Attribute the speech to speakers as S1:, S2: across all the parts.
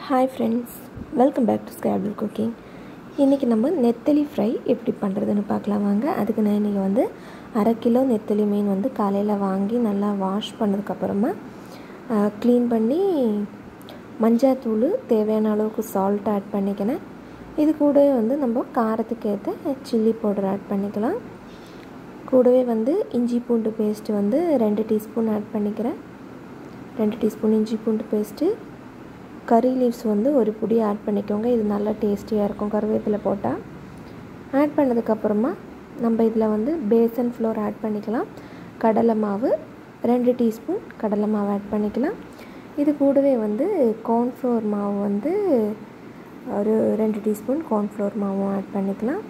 S1: hi friends welcome back to ஸ்கேபிள் cooking இன்றைக்கி நம்ம நெத்தலி ஃப்ரை எப்படி பண்ணுறதுன்னு பார்க்கலாம் வாங்க அதுக்கு நான் இன்றைக்கி வந்து அரை கிலோ நெத்தலி மீன் வந்து காலையில் வாங்கி நல்லா வாஷ் பண்ணதுக்கப்புறமா க்ளீன் பண்ணி மஞ்சாத்தூள் தேவையான அளவுக்கு சால்ட் ஆட் பண்ணிக்கினேன் இது கூடவே வந்து நம்ம காரத்துக்கு ஏற்ற சில்லி பவுடர் ஆட் பண்ணிக்கலாம் கூடவே வந்து இஞ்சி பூண்டு பேஸ்ட்டு வந்து ரெண்டு டீஸ்பூன் ஆட் பண்ணிக்கிறேன் ரெண்டு டீஸ்பூன் இஞ்சி பூண்டு பேஸ்ட்டு கறி லீவ்ஸ் வந்து ஒரு புடி ஆட் பண்ணிக்கோங்க இது நல்லா டேஸ்டியாக இருக்கும் கருவேப்பிலை போட்டால் ஆட் பண்ணதுக்கப்புறமா நம்ம இதில் வந்து பேசன் ஃப்ளோர் ஆட் பண்ணிக்கலாம் கடலை மாவு ரெண்டு டீஸ்பூன் கடலை மாவு ஆட் பண்ணிக்கலாம் இது கூடவே வந்து கார்ன்ஃப்ளோர் மாவு வந்து ஒரு ரெண்டு டீஸ்பூன் கார்ன்ஃப்ளோர் மாவும் ஆட் பண்ணிக்கலாம்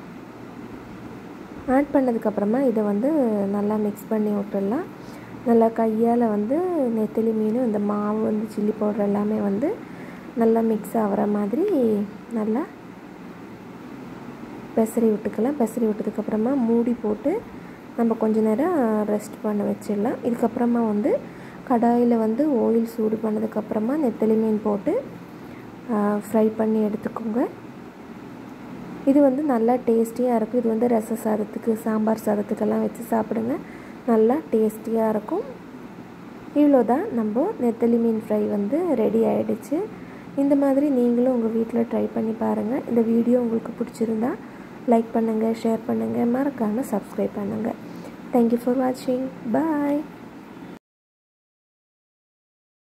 S1: ஆட் பண்ணதுக்கப்புறமா இதை வந்து நல்லா மிக்ஸ் பண்ணி விட்டுடலாம் நல்லா கையால் வந்து நெத்திலி மீன் இந்த மாவு வந்து சில்லி பவுடர் எல்லாமே வந்து நல்லா மிக்ஸ் ஆகிற மாதிரி நல்லா பெசரி விட்டுக்கலாம் பெசரி விட்டதுக்கப்புறமா மூடி போட்டு நம்ம கொஞ்ச நேரம் ரெஸ்ட் பண்ண வச்சிடலாம் இதுக்கப்புறமா வந்து கடாயில் வந்து ஆயில் சூடு பண்ணதுக்கப்புறமா நெத்தலி மீன் போட்டு ஃப்ரை பண்ணி எடுத்துக்கோங்க இது வந்து நல்லா டேஸ்டியாக இருக்கும் இது வந்து ரச சாதத்துக்கு சாம்பார் சாதத்துக்கெல்லாம் வச்சு சாப்பிடுங்க நல்லா டேஸ்டியாக இருக்கும் இவ்வளோ தான் நம்ம நெத்தலி மீன் ஃப்ரை வந்து ரெடி ஆகிடுச்சு இந்த மாதிரி நீங்களும் உங்கள் வீட்டில் ட்ரை பண்ணி பாருங்கள் இந்த வீடியோ உங்களுக்கு பிடிச்சிருந்தா லைக் பண்ணுங்கள் ஷேர் பண்ணுங்கள் மறக்காமல் சப்ஸ்கிரைப் பண்ணுங்கள் தேங்க்யூ ஃபார் வாட்சிங் பாய்